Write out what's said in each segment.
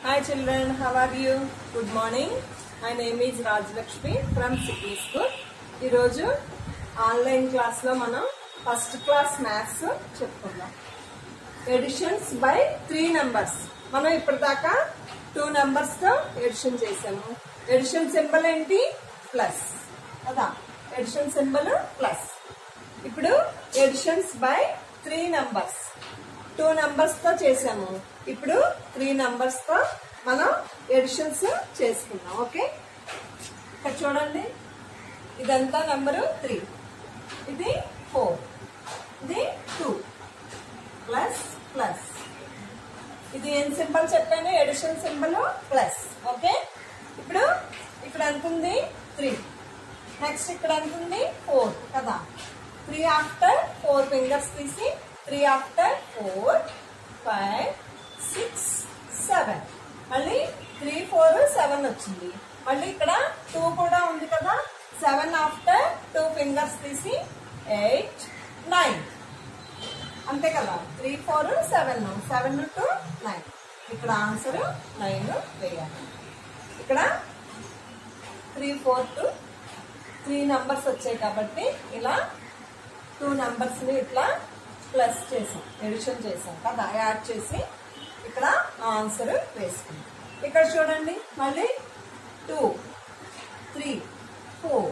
Hi children, how are you? Good morning. My name is Rajlakshmi from City School. ఈరోజు online class లో మనం first class maths చెప్పుకుందాం additions by three numbers మనం ఇప్పటిదాకా two numbers తో addition చేసాము addition symbol ఏంటి plus కదా ఎడిషన్ సింబల్ ప్లస్ ఇప్పుడు additions by three numbers two numbers తో చేసాము ఇప్పుడు త్రీ నంబర్స్ తో మనం ఎడిషన్స్ చేసుకున్నాం ఓకే ఇక్కడ చూడండి ఇదంతా నంబరు త్రీ ఇది ఫోర్ ఇది టూ ప్లస్ ప్లస్ ఇది ఏం సింబల్ చెప్పాను ఎడిషన్ సింబల్ ప్లస్ ఓకే ఇప్పుడు ఇక్కడ ఎంత ఉంది త్రీ నెక్స్ట్ ఇక్కడ ఎంత ఉంది ఫోర్ కదా త్రీ ఆఫ్టర్ ఫోర్ ఫింగర్స్ తీసి three after four five six seven మళ్ళీ త్రీ ఫోర్ సెవెన్ వచ్చింది మళ్ళీ ఇక్కడ టూ కూడా ఉంది కదా సెవెన్ ఆఫ్టర్ టూ ఫింగర్స్ తీసి ఎయిట్ నైన్ అంతే కదా three four seven seven two nine ఇక్కడ ఆన్సర్ నైన్ వేయాలి ఇక్కడ three four two three numbers వచ్చాయి కాబట్టి ఇలా టూ నంబర్స్ ని ఇట్లా ప్లస్ చేసాం ఎడిషన్ చేసాం కదా యాడ్ చేసి ఇక్కడ ఆన్సర్ వేసుకున్నాం ఇక్కడ చూడండి మళ్ళీ టూ త్రీ ఫోర్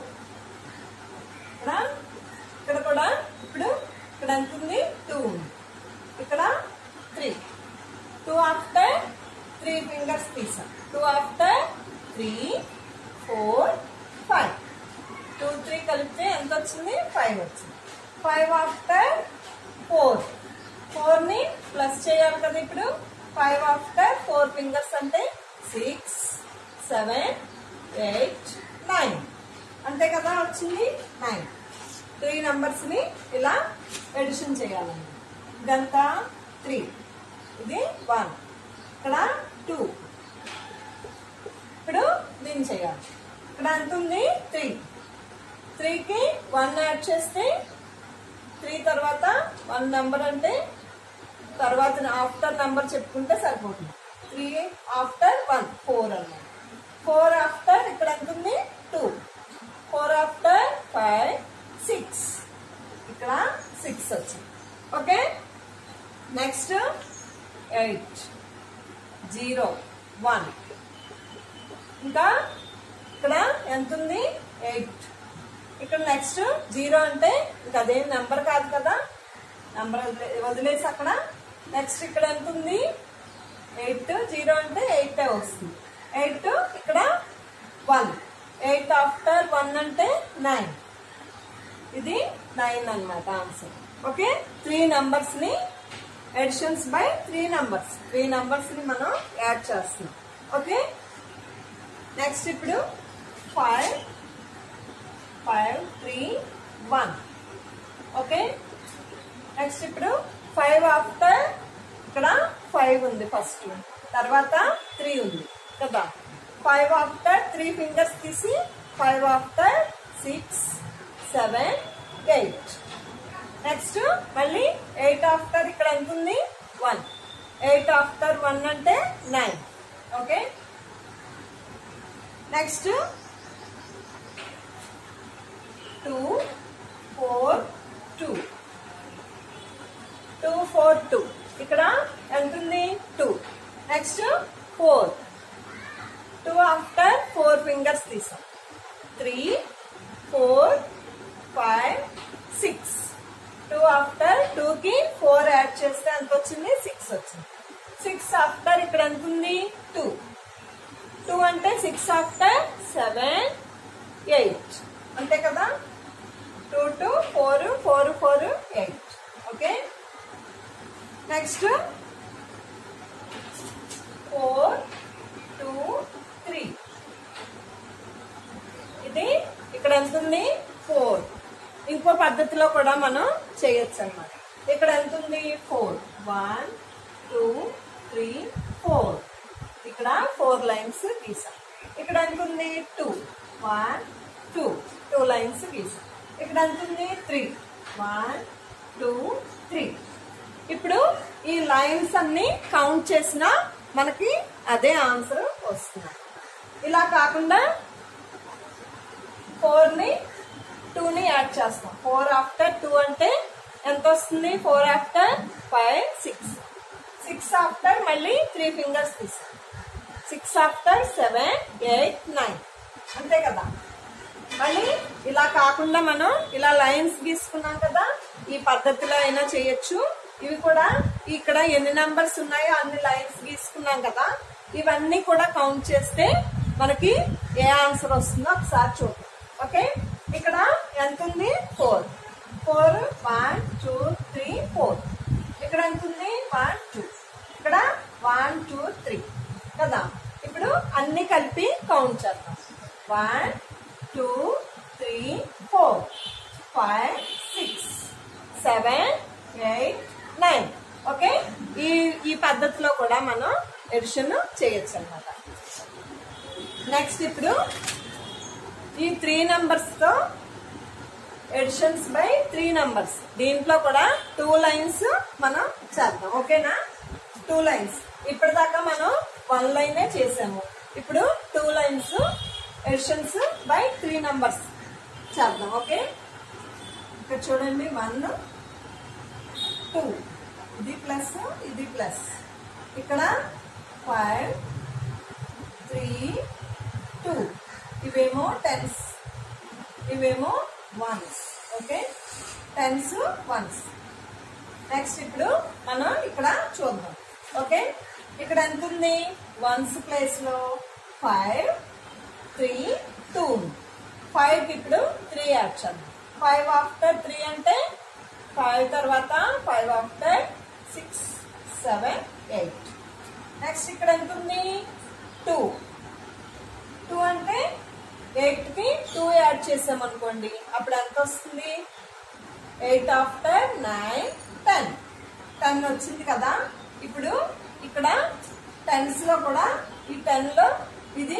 ఇక్కడ ఇక్కడ కూడా ఇప్పుడు ఇక్కడ ఎంత ఉంది టూ ఉంది ఇక్కడ three two after three fingers తీసాం two after three four five two three కలిపితే ఎంత వచ్చింది ఫైవ్ వచ్చింది ఫైవ్ ఆఫ్టర్ ఫోర్ ఫోర్ ని ప్లస్ చేయాలి కదా ఇప్పుడు ఫైవ్ ఆఫ్టర్ ఫోర్ ఫింగర్స్ అంటే సిక్స్ సెవెన్ ఎయిట్ నైన్ అంతే కదా వచ్చింది నైన్ త్రీ నంబర్స్ ని ఇలా ఎడిషన్ చేయాలండి ఇదంతా త్రీ ఇది వన్ ఇక్కడ టూ ఇప్పుడు దీన్ని చేయాలి ఇక్కడ ఎంత ఉంది త్రీ త్రీకి వన్ యాడ్ చేస్తే త్రీ తర్వాత వన్ నెంబర్ అంటే తర్వాత ఆఫ్టర్ నెంబర్ చెప్పుకుంటే సరిపోతుంది త్రీ ఆఫ్టర్ వన్ ఫోర్ అన్నమాట ఫోర్ ఆఫ్టర్ ఇక్కడ ఎంత ఉంది two four after five six ఇక్కడ సిక్స్ వచ్చింది okay next eight zero one ఇంకా ఇక్కడ ఎంత ఉంది ఎయిట్ ఇక్కడ నెక్స్ట్ జీరో అంటే ఇంకా అదేం నెంబర్ కాదు కదా నెంబర్ వదిలేసి అక్కడ నెక్స్ట్ ఇక్కడ ఎంత ఉంది ఎయిట్ జీరో అంటే ఎయిట్ వస్తుంది ఎయిట్ ఇక్కడ వన్ ఎయిట్ ఆఫ్టర్ వన్ అంటే నైన్ ఇది నైన్ అన్నమాట ఆన్సర్ ఓకే త్రీ నంబర్స్ ని additions by three numbers three numbers ని మనం యాడ్ చేస్తున్నాం ఓకే నెక్స్ట్ ఇప్పుడు five five three one okay next ఇప్పుడు ఫైవ్ ఆఫ్టర్ ఇక్కడ ఫైవ్ ఉంది ఫస్ట్ తర్వాత త్రీ ఉంది కదా ఫైవ్ ఆఫ్టర్ త్రీ ఫింగర్స్ తీసి five after six seven eight next మళ్ళీ ఎయిట్ ఆఫ్టర్ ఇక్కడ ఎంత ఉంది వన్ ఎయిట్ ఆఫ్టర్ వన్ అంటే nine okay next two four two two four two ఇక్కడ ఎంత ఉంది two next four two after four fingers తీసాం three four five six two after two కి ఫోర్ యాడ్ చేస్తే ఎంత వచ్చింది సిక్స్ వచ్చింది సిక్స్ ఆఫ్టర్ ఇక్కడ ఎంత ఉంది టూ టూ అంటే సిక్స్ ఆఫ్టర్ సెవెన్ ఎయిట్ అంతే కదా two two four four four eight okay next four two three ఇది ఇక్కడ ఎంత ఉంది ఫోర్ ఇంకో పద్ధతిలో కూడా మనం చేయొచ్చు అనమాట ఇక్కడ ఎంత ఉంది four one two three four ఇక్కడ ఫోర్ లైన్స్ గీసాం ఇక్కడ ఎంత ఉంది two one two two lines గీసాం ఇక్కడ ఎంత ఉంది త్రీ వన్ టూ త్రీ ఇప్పుడు ఈ లైన్స్ అన్ని కౌంట్ చేసినా మనకి అదే ఆన్సర్ వస్తుంది ఇలా కాకుండా ఫోర్ ని టూ ని యాడ్ చేస్తాం ఫోర్ ఆఫ్టర్ టూ అంటే ఎంత వస్తుంది four after five six six after మళ్ళీ త్రీ ఫింగర్స్ తీస్తాం six after seven eight nine అంతే కదా మళ్ళీ ఇలా కాకుండా మనం ఇలా లైన్స్ గీసుకున్నాం కదా ఈ పద్ధతిలో అయినా చేయొచ్చు ఇవి కూడా ఇక్కడ ఎన్ని నంబర్స్ ఉన్నాయో అన్ని లైన్స్ గీసుకున్నాం కదా ఇవన్నీ కూడా కౌంట్ చేస్తే మనకి ఏ ఆన్సర్ వస్తుందో ఒకసారి చూద్దాం ఓకే ఇక్కడ ఎంత ఉంది four four one two three four ఇక్కడ ఎంత ఉంది వన్ టూ ఇక్కడ వన్ టూ త్రీ కదా ఇప్పుడు అన్ని కలిపి కౌంట్ చేద్దాం one two three four five six seven eight nine okay ఈ ఈ పద్ధతిలో కూడా మనం ఎడిషన్ చేయొచ్చు అనమాట నెక్స్ట్ ఇప్పుడు ఈ త్రీ నంబర్స్ తో ఎడిషన్స్ బై త్రీ నంబర్స్ దీంట్లో కూడా టూ లైన్స్ మనం చేద్దాం ఓకేనా టూ లైన్స్ ఇప్పటిదాకా మనం వన్ లైనే చేసాము ఇప్పుడు two lines additions by three numbers చేద్దాం ఓకే ఇక్కడ చూడండి వన్ టూ ఇది ప్లస్ ఇది ప్లస్ ఇక్కడ ఫైవ్ త్రీ టూ ఇవేమో టెన్స్ ఇవేమో ones okay tens ones next ఇప్పుడు మనం ఇక్కడ చూద్దాం ఓకే ఇక్కడ ఎంత ఉంది వన్స్ ప్లేస్ లో ఫైవ్ త్రీ టూ ఫైవ్ ఇప్పుడు త్రీ యాడ్ చేద్దాం ఫైవ్ ఆఫ్టర్ త్రీ అంటే ఫైవ్ తర్వాత five after six seven eight next ఇక్కడ ఎంత ఉంది టూ టూ అంటే ఎయిట్ కి టూ యాడ్ చేసాం అనుకోండి అప్పుడు ఎంత వస్తుంది eight after nine ten ten వచ్చింది కదా ఇప్పుడు ఇక్కడ టెన్స్ లో కూడా ఈ టెన్ లో ఇది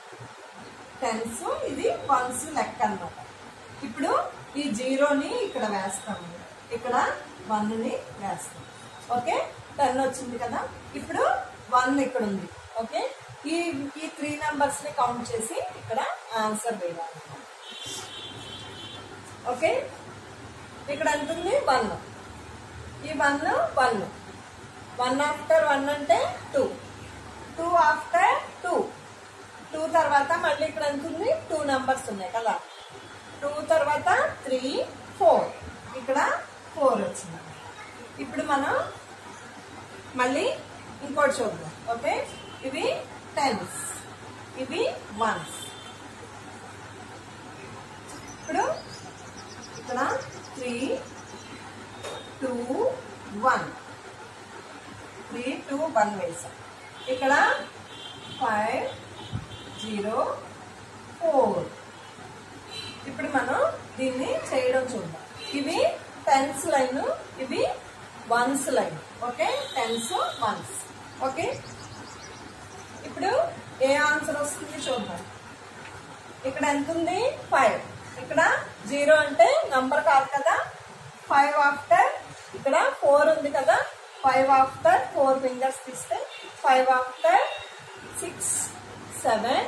టెన్స్ ఇది వన్స్ లెక్క అన్నమాట ఇప్పుడు ఈ జీరోని ఇక్కడ వేస్తాము ఇక్కడ వన్ ని వేస్తాం ఓకే టెన్ వచ్చింది కదా ఇప్పుడు వన్ ఇక్కడ ఉంది ఓకే ఈ ఈ త్రీ నంబర్స్ ని కౌంట్ చేసి ఇక్కడ ఆన్సర్ వేయాలి ఓకే ఇక్కడ ఎంత ఉంది వన్ ఈ one one one after one అంటే two two after two two తర్వాత మళ్ళీ ఇక్కడ ఎంత ఉంది టూ నంబర్స్ ఉన్నాయి కదా టూ తర్వాత త్రీ ఫోర్ ఇక్కడ ఫోర్ వచ్చింది ఇప్పుడు మనం మళ్ళీ ఇంకోటి చూద్దాం ఓకే ఇవి టెన్స్ ఇవి వన్స్ ఇప్పుడు ఇక్కడ three two one three two one వేసాం ఇక్కడ ఫైవ్ జీరో ఫోర్ ఇప్పుడు మనం దీన్ని చేయడం చూద్దాం ఇవి టెన్స్ లైన్ ఇవి ones line okay tens ones okay ఇప్పుడు ఏ ఆన్సర్ వస్తుంది చూద్దాం ఇక్కడ ఎంత ఉంది ఫైవ్ ఇక్కడ జీరో అంటే నంబర్ కాదు కదా ఫైవ్ ఆఫ్టర్ ఇక్కడ ఫోర్ ఉంది కదా ఫైవ్ ఆఫ్టర్ ఫోర్ ఫింగర్స్ తీస్తే five after six seven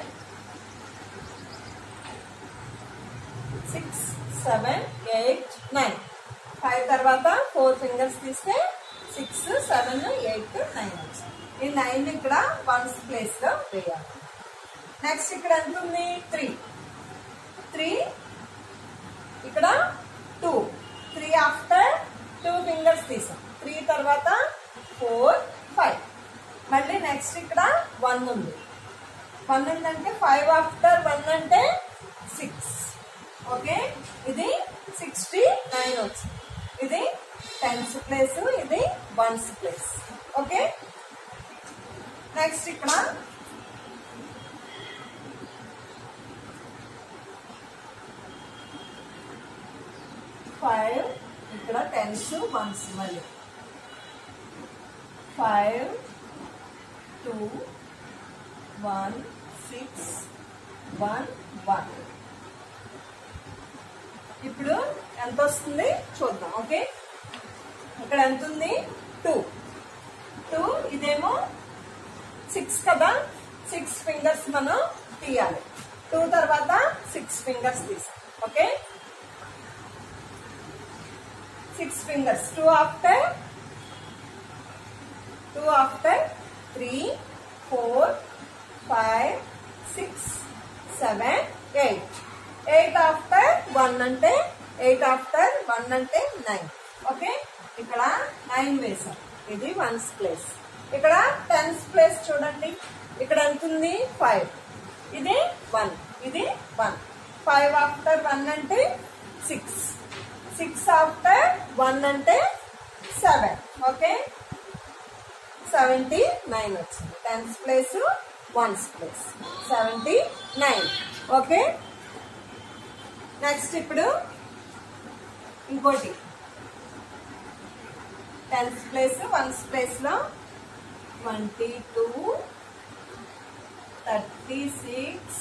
six seven eight nine five తర్వాత ఫోర్ ఫింగర్స్ తీస్తే సిక్స్ సెవెన్ ఎయిట్ నైన్ వచ్చింది ఈ నైన్ ఇక్కడ వన్స్ ప్లేస్ లో వేయాలి నెక్స్ట్ ఇక్కడ ఎంత ఉంది త్రీ త్రీ ఇక్కడ two three after two fingers తీసాం త్రీ తర్వాత ఫోర్ ఫైవ్ మళ్ళీ నెక్స్ట్ ఇక్కడ వన్ ఉంది వన్ ఉందంటే ఫైవ్ ఆఫ్టర్ వన్ అంటే సిక్స్ ఓకే ఇది సిక్స్టీ నైన్ వచ్చింది ఇది టెన్స్ ప్లేస్ ఇది వన్స్ ప్లేస్ ఓకే నెక్స్ట్ ఇక్కడ ఫైవ్ ఇక్కడ టెన్స్ వన్స్ మళ్ళీ five two one six one one ఇప్పుడు ఎంత వస్తుంది చూద్దాం ఓకే ఇక్కడ ఎంత ఉంది టూ టూ ఇదేమో సిక్స్ కదా సిక్స్ ఫింగర్స్ మనం తీయాలి టూ తర్వాత సిక్స్ ఫింగర్స్ తీసాం okay six fingers two after two after three four five six seven eight eight after one అంటే ఎయిట్ ఆఫ్టర్ వన్ అంటే నైన్ ఓకే ఇక్కడ నైన్ వేసాం ఇది వన్స్ ప్లేస్ ఇక్కడ టెన్స్ ప్లేస్ చూడండి ఇక్కడ ఎంత ఉంది ఫైవ్ ఇది వన్ ఇది వన్ ఫైవ్ ఆఫ్టర్ వన్ అంటే సిక్స్ సిక్స్ ఆఫ్టర్ వన్ అంటే సెవెన్ ఓకే సెవెంటీ నైన్ వచ్చింది tens place ones place seventy nine okay next ఇప్పుడు ఇంకోటి టెన్స్ ప్లేస్ వన్స్ ప్లేస్ లో twenty two thirty six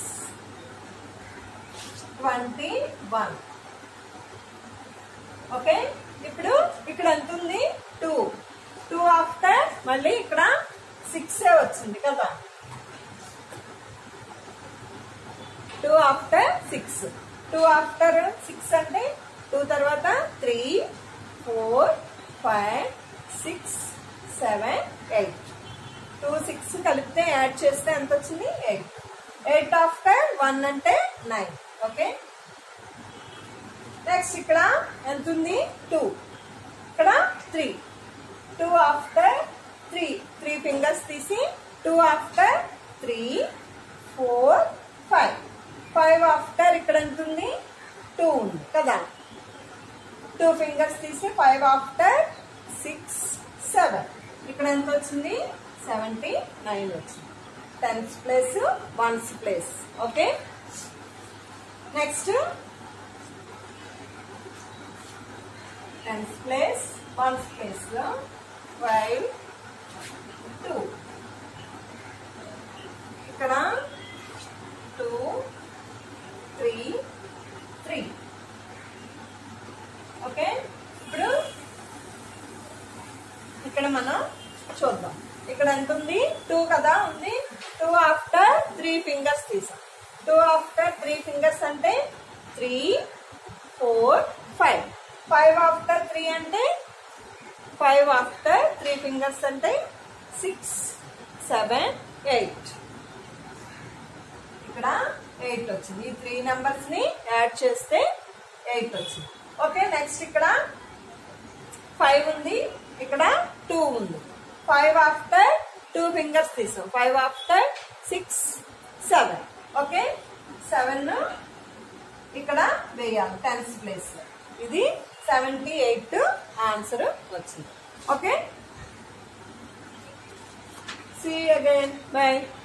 twenty one okay ఇప్పుడు ఇక్కడ ఎంత ఉంది టూ టూ ఆఫ్టర్ మళ్ళీ ఇక్కడ సిక్స్ వచ్చింది కదా two after six two after six అంటే టూ తర్వాత three four five six seven eight two six కలిపితే యాడ్ చేస్తే ఎంత వచ్చింది ఎయిట్ ఎయిట్ ఆఫ్టర్ వన్ అంటే నైన్ ఓకే నెక్స్ట్ ఇక్కడ ఎంత ఉంది టూ ఇక్కడ three two after three three fingers తీసి two after three four five five after ఇక్కడ ఎంత ఉంది టూ ఉంది కదా టూ ఫింగర్స్ తీసి ఫైవ్ ఆఫ్టర్ సిక్స్ సెవెన్ ఇక్కడ ఎంత వచ్చింది సెవెంటీ నైన్ వచ్చింది tens place ones place okay next tens place ones place లో ఫైవ్ టూ ఇక్కడ టూ త్రీ త్రీ ఓకే ఇప్పుడు ఇక్కడ మనం చూద్దాం ఇక్కడ ఎంత ఉంది టూ కదా ఉంది టూ ఆఫ్టర్ త్రీ ఫింగర్స్ తీసాం టూ ఆఫ్టర్ త్రీ ఫింగర్స్ అంటే three four five five after three అంటే ఫైవ్ ఆఫ్టర్ త్రీ ఫింగర్స్ అంటే సిక్స్ సెవెన్ ఎయిట్ ఇక్కడ ఎయిట్ వచ్చింది ఈ త్రీ నెంబర్స్ ని యాడ్ చేస్తే ఎయిట్ వచ్చింది ఓకే నెక్స్ట్ ఇక్కడ ఫైవ్ ఉంది ఇక్కడ టూ ఉంది ఫైవ్ ఆఫ్టర్ టూ ఫింగర్స్ తీసాం five after six seven okay seven ఇక్కడ వేయాలి టెన్స్ ప్లేస్ ఇది సెవెంటీ ఎయిట్ ఆన్సర్ వచ్చింది ఓకే సీ అగైన్ బై